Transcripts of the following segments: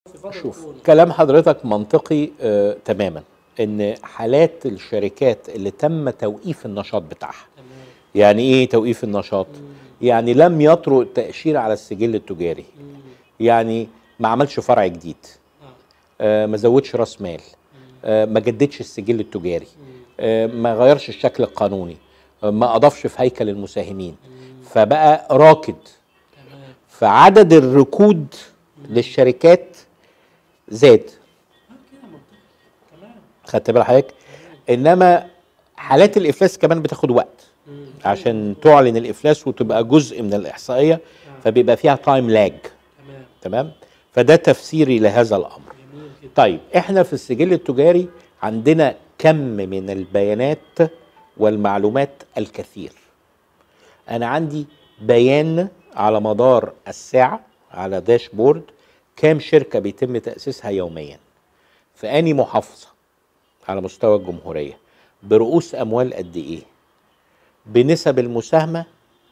صفات شوف الكون. كلام حضرتك منطقي آه تماما ان حالات الشركات اللي تم توقيف النشاط بتاعها تمام يعني ايه توقيف النشاط يعني لم يطرق التاشيره على السجل التجاري مم. يعني ما عملش فرع جديد آه. آه ما زودش راس مال آه ما جددش السجل التجاري مم. آه ما غيرش الشكل القانوني آه ما اضافش في هيكل المساهمين فبقى راكد تمام فعدد الركود للشركات زاد آه، كده منطقي تمام خدت بال حضرتك انما حالات الافلاس كمان بتاخد وقت مم. عشان تعلن الافلاس وتبقى جزء من الاحصائيه فبيبقى فيها تايم لاج تمام تمام فده تفسيري لهذا الامر جميل جدا طيب احنا في السجل التجاري عندنا كم من البيانات والمعلومات الكثير انا عندي بيان على مدار الساعه على داشبورد كام شركه بيتم تاسيسها يوميا في اني محافظه على مستوى الجمهوريه برؤوس اموال قد ايه بنسب المساهمه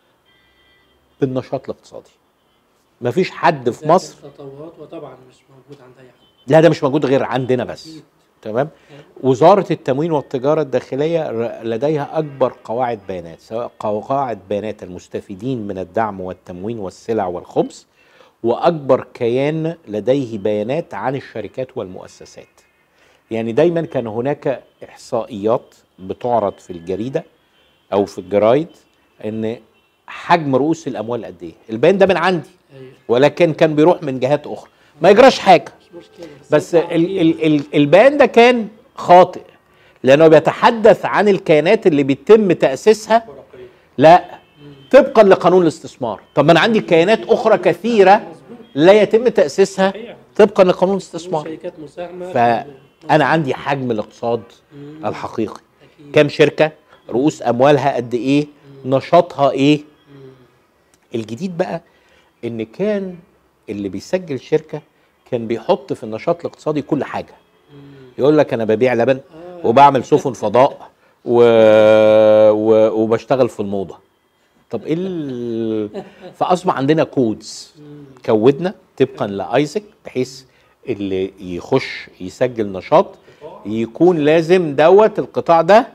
بالنشاط الاقتصادي مفيش حد في ذات مصر التطورات وطبعا مش موجود عند اي حد لا ده مش موجود غير عندنا بس أكيد. تمام وزارة التموين والتجارة الداخلية ر- لديها أكبر قواعد بيانات سواء قواعد بيانات المستفيدين من الدعم والتموين والسلع والخبز وأكبر كيان لديه بيانات عن الشركات والمؤسسات يعني دايما كان هناك إحصائيات بتعرض في الجريدة أو في الجرايد إن حجم رؤوس الأموال قد إيه البيان ده من عندي ايوه ولكن كان بيروح من جهات أخرى ما يجراش حاجة مش مشكله بس يطلع ال فيه. ال ال البيان ده كان خاطئ لانه بيتحدث عن الكيانات اللي بيتم تاسيسها لا طبقا لقانون الاستثمار طب ما انا عندي كيانات اخرى كثيره مظبوط لا يتم تاسيسها صحيح طبقا لقانون الاستثمار شركات مساهمه فانا عندي حجم الاقتصاد مم. الحقيقي أكيد. كام شركه رؤوس اموالها قد ايه نشاطها ايه مم. الجديد بقى ان كان اللي بيسجل شركه كان بيحط في النشاط الاقتصادي كل حاجه مم. يقول لك انا ببيع لبن آه. وبعمل سفن فضاء و... و... وبشتغل في الموضه طب ايه ال... فاصبح عندنا كودز مم. كودنا طبقا لايزك بحيث اللي يخش يسجل نشاط يكون لازم دوت القطاع ده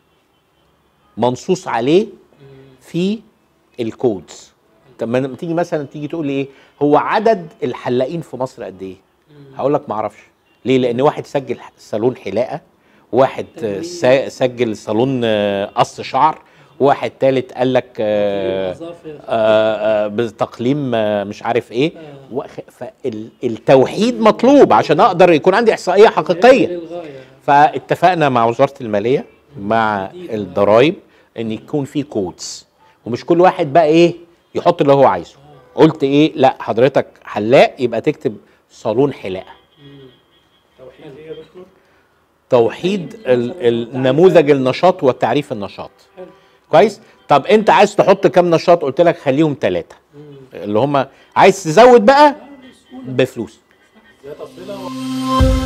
منصوص عليه مم. في الكودز طب ما لما تيجي مثلا تيجي تقول لي ايه هو عدد الحلاقين في مصر قد ايه مم. هقول لك ما اعرفش ليه لان واحد سجل صالون حلاقه واحد تمرين. سا- سجل صالون آه، قص شعر واحد تالت قال لك آه، الأظافر. آه، آه، بتقليم آه، مش عارف ايه آه. وخ- فالتوحيد مطلوب عشان اقدر يكون عندي احصائيه حقيقيه للغايه فاتفقنا مع وزاره الماليه مع الضرايب ان يكون في كودز ومش كل واحد بقى ايه يحط اللي هو عايزه قلت ايه لا حضرتك حلاق يبقى تكتب صالون حلاقه مم. توحيد ايه يا دكتور؟ توحيد ال- النموذج النشاط وتعريف النشاط حلو. كويس طب انت عايز تحط كام نشاط قلت لك خليهم ثلاثه مم. اللي هم عايز تزود بقى آه، بسهولة. بفلوس زي تفصيله